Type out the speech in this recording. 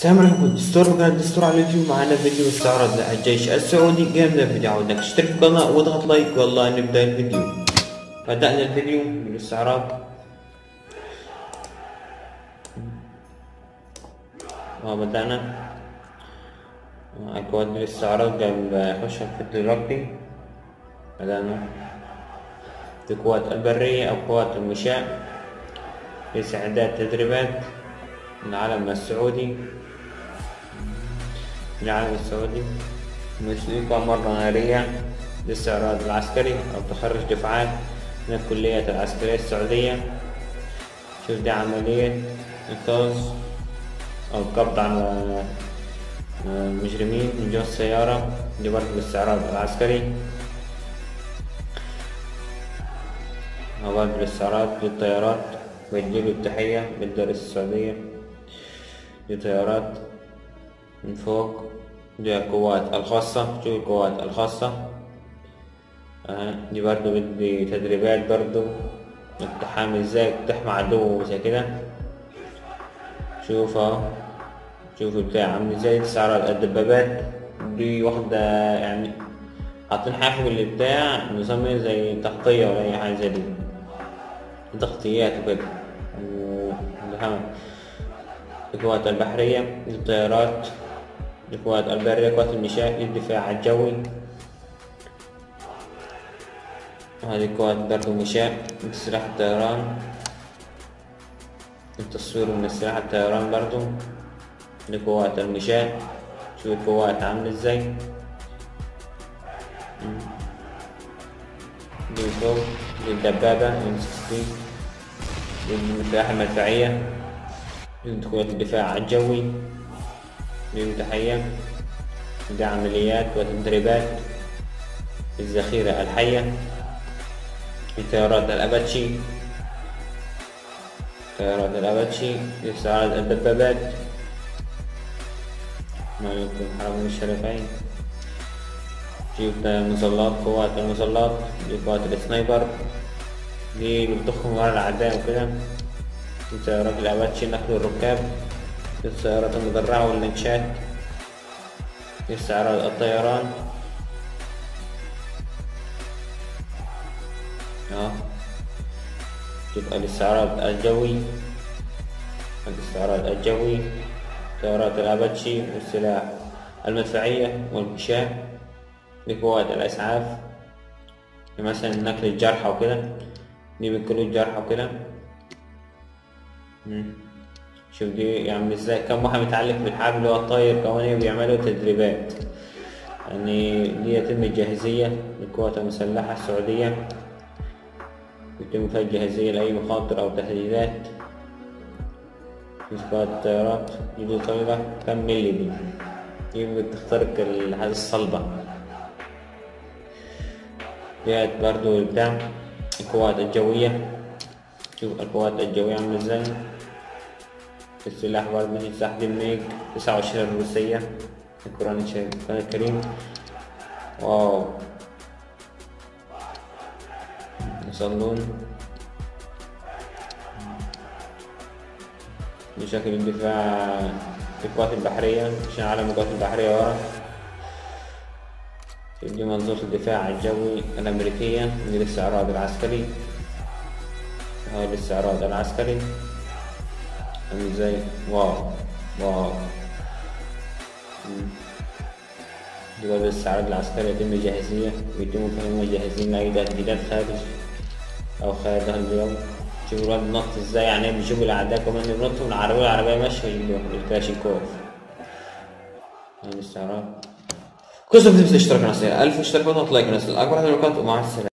السلام عليكم دستور وقناة دستور على اليوتيوب معنا فيديو استعراض الجيش السعودي قبل الفيديو عودك اشترك في القناة واضغط لايك والله نبدأ الفيديو بدأنا الفيديو بالاستعراض وبدأنا أكواد الاستعراض قبل أخش في دلوقتي بدأنا في قوات البرية أو قوات المشاة لاستعداد تدريبات العلم السعودي العلم السعودي مشركة مرة نارية للاستعراض العسكري أو تخرج دفعات من الكليات العسكرية السعودية شوف دي عملية إنقاذ أو القبض على المجرمين من جوه السيارة دي برضه الاستعراض العسكري أو برضه الاستعراض للطيارات بديله التحية بالدرس السعودية دي طيارات من فوق دي القوات الخاصة شوف القوات الخاصة أه. دي برضو بدي تدريبات برضو التحامي ازاي تحمي عدو زي كده شوف اهو شوف بتاع عامل ازاي استعراض الدبابات دي واخدة يعني حاطين حافظ اللي بتاع نظام زي تغطية ولا أي حاجة زي دي تغطيات وكده القوات البحرية للطيارات القوات البرية قوات المشاة للدفاع الجوي هذه قوات برضو مشاة من سلاح الطيران التصوير من سلاح الطيران برضو لقوات المشاة شوف القوات عاملة ازاي دي فوق دي الدبابة ام 16 دي المسلاح المدفعية دي قوات الدفاع الجوي دي تحية دي عمليات وتدريبات الذخيرة الحية طيارات الأباتشي طيارات الأباتشي لاستعراض الدبابات مالكم حرمين الشريفين جيب مظلات قوات المظلات دي قوات السنايبر دي بتضخم ورا الأعداء وكده طيارات الأباتشي نقل الركاب السيارات المدرعة واللنشات استعراض الطيران اه تبقى الاستعراض الجوي الاستعراض الجوي طيارات الأباتشي والسلاح المدفعية والمشاة لقوات الإسعاف مثلا نقل الجرحى وكده دي بينقلوا الجرحى وكده شوف دي يعني ازاي كم واحد متعلق بالحبل اللي هو الطاير كمان بيعملوا تدريبات يعني دي يتم الجاهزية للقوات المسلحة السعودية يتم فيها الجاهزية لأي مخاطر أو تهديدات في قوات الطيارات دي طايرة كم ملي دي دي بتخترق هذه الصلبة ديت برضو بتاع القوات الجوية شوف القوات الجوية عاملة ازاي السلاح برضه سلاح دي ميج تسعة وعشرين الروسية القرآن الكريم واو يصلون بشكل الدفاع في القوات البحرية عشان علم القوات البحرية ورا دي منظومة الدفاع الجوي الأمريكية دي الاستعراض العسكري هاي الاستعراض العسكري عامل ازاي واو واو دي برضه الاستعراض العسكري يتم جاهزية بيتم فهم جاهزين لأي تهديدات خارج أو خارج البلاد شوفوا الواد نط ازاي يعني بيشوفوا الأعداء كمان بينطوا من العربية العربية ماشية يجيبوها بالكلاشينكوف هاي الاستعراض كل سنة بتنسى اشتراك نصير ألف اشتراك وضغط لايك نصير أكبر حاجة ومع السلامة